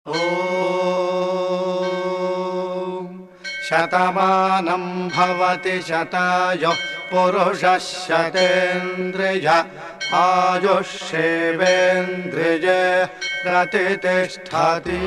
ॐ शतमानं भवति शतायुः पुरुषः शतेन्द्रिय आयुष्येवेन्द्रिये प्रतितिष्ठति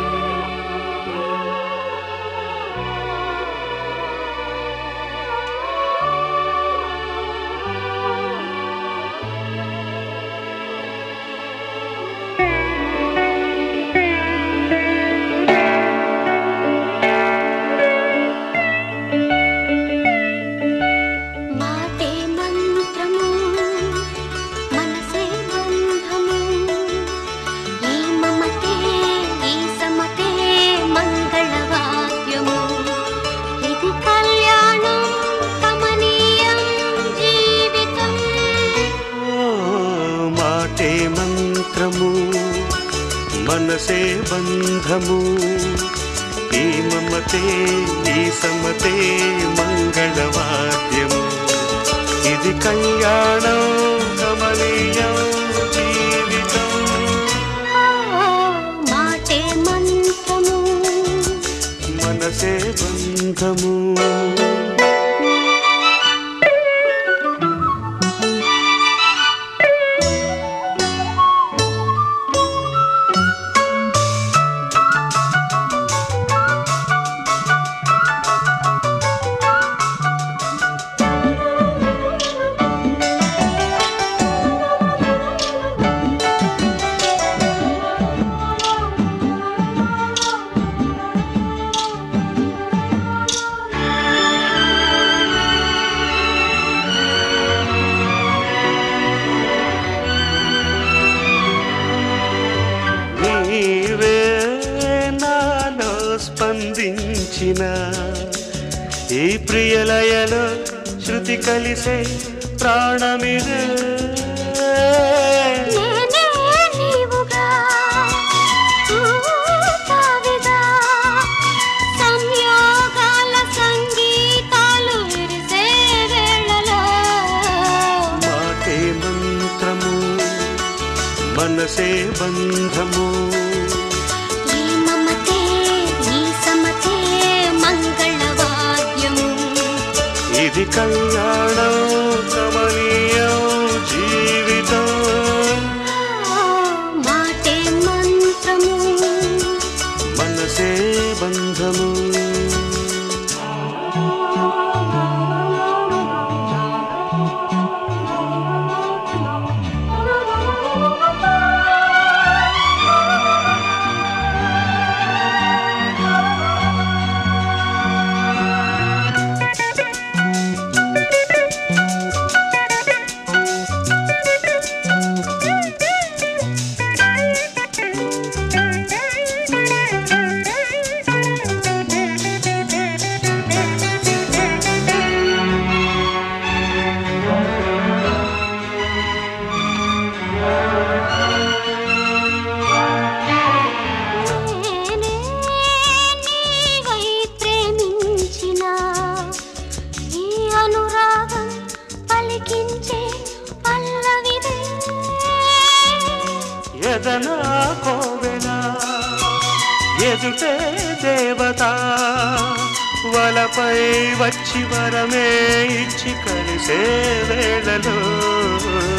మాటే మంత్రము మనసే బంధము ఈ మమతే ఈ సమతే మంగళవాద్యము ఇది కళ్యాణం కమనీయం జీవితం ఓ మాటే మంత్రము మనసే బంధము ఈ మమతే ఈ సమతే మంగళవాద్యము ఇది కళ్యాణం కమనీయం జీవితం ఆ, మాటే మంత్రము మనసే బంధము నీవే నాలో స్పందించిన ఈ ప్రియలయలో శృతి కలిసే ప్రాణమిదే నేనే నీవుగా ఊతావిగా సంయోగాల సంగీతాలు విరిసే వేళలో మాటే మంత్రము మనసే బంధము ఈ మమతే ఈ సమతే మంగళవాద్యము ఇది కళ్యాణం కమనీయం జీవితం మాటే మంత్రము మనసే బంధము నేనే నీవై ప్రేమించిన ఈ అనురాగం పలికించే పల్లవిదే ఎదనా కోవెల ఎదుటే దేవత వలపై వచ్చి వరమే ఇచ్చి కలిసే వేళలో